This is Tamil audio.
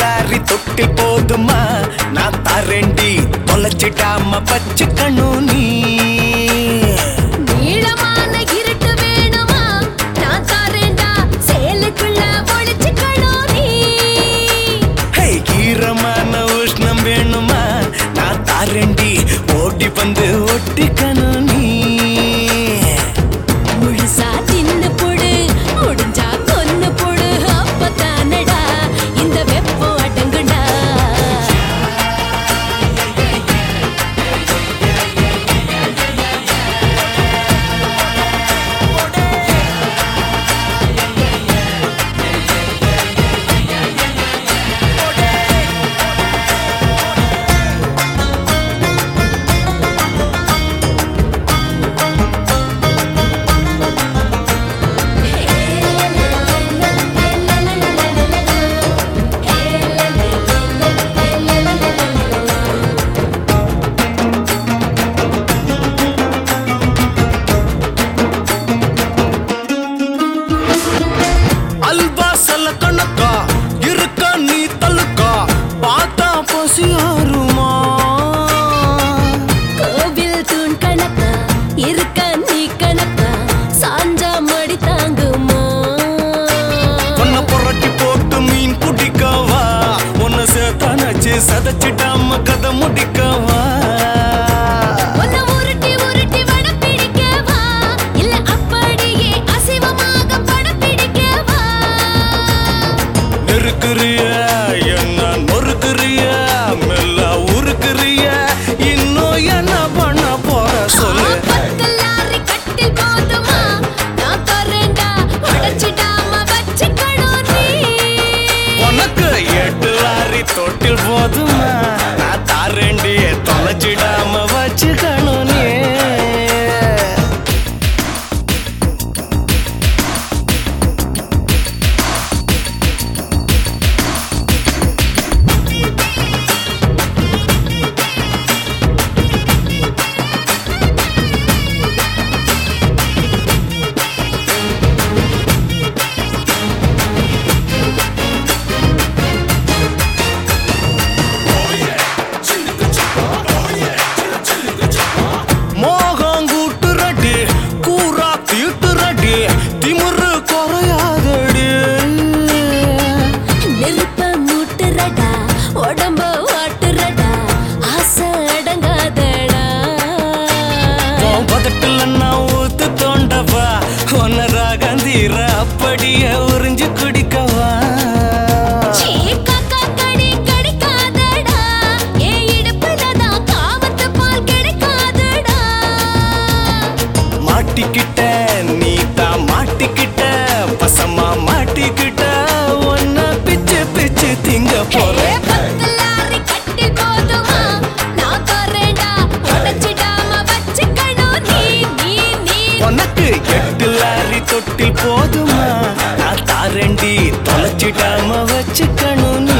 லாரி தொட்டி போதுமா நான் தரேண்டி தொலைச்சிட்டாம பச்சுக்கணும் நீ நீளமான இருட்டு வேணுமா நான் தரேன்டா சேலுக்குள்ள ஒளிச்சுக்கணும் நீ ஹே ஈரமான உஷ்ணம் வேணுமா நான் தரேண்டி ஓடி வந்து ஒட்டிக்கணும் நீ முழுசா தின்னு போடு முடிஞ்சா கொன்னு போடு அப்பதானடா இந்த வெப்பம் அடங்குடா அல்வா சல கணக்கா இருக்க நீ தலுக்கா பார்த்தா பசியாருமா கோவில் தூண் கணக்கா இருக்க நீ கணக்கா சாஞ்சா மடி தாங்குமா உன்னை புரட்டி போட்டு மீன் பிடிக்கவா உன்னை சேத்தானச்சு சதைச்சிட்டாம கதை முடிக்கவா உன்னை உருட்டி உருட்டி வட பிடிக்கவா இல்ல அப்படியே அசைவமாக பட பிடிக்கவா நெருக்குறிய என்ன நொறுக்குறிய மெல்ல உருக்குறிய இன்னும் என்ன பண்ண போற சொல்லு பத்து லாரி கட்டில் போதுமா நான் தரேன்டா உடைச்சிடாம வச்சுக்கணும் நீ உனக்கு எட்டு லாரி தொட்டில் போதுமா நான் தாரேண்டி தொலைச்சிடாம வச்சுக்கணும் நீ மோகம் கூட்டுறடி கூறா தீட்டுறடி திமிரு குறையாதடி நெருப்ப மூட்டுறடா உடம்ப வாட்டுறடா ஆசை அடங்காதடா உன் பதட்டுல நான் ஊத்து தோண்டவா உன்ன ராகந்தீர அப்படியே உறிஞ்சு குடிக்கவா சீ, காக்கா கடி கடிக்காதடா. என் இடுப்புலதான் காமத்து பால் கிடைக்காதடா. மாட்டிக்கிட்ட நீ தான் மாட்டிக்கிட்ட பசமா மாட்டிக்கிட்ட உன்ன பிச்சு பிச்சு திங்க ஏ, போறேன் பத்து லாரி கட்டில் போதுமா? நான் தரேன்டா, உடைச்சிடாம வச்சுக்கணும் நீ, நீ, நீ. உனக்கு எட்டு லாரி தொட்டில் போதுமா நான் தாரண்டி தொலைச்சிடாம வச்சுக்கணும் நீ.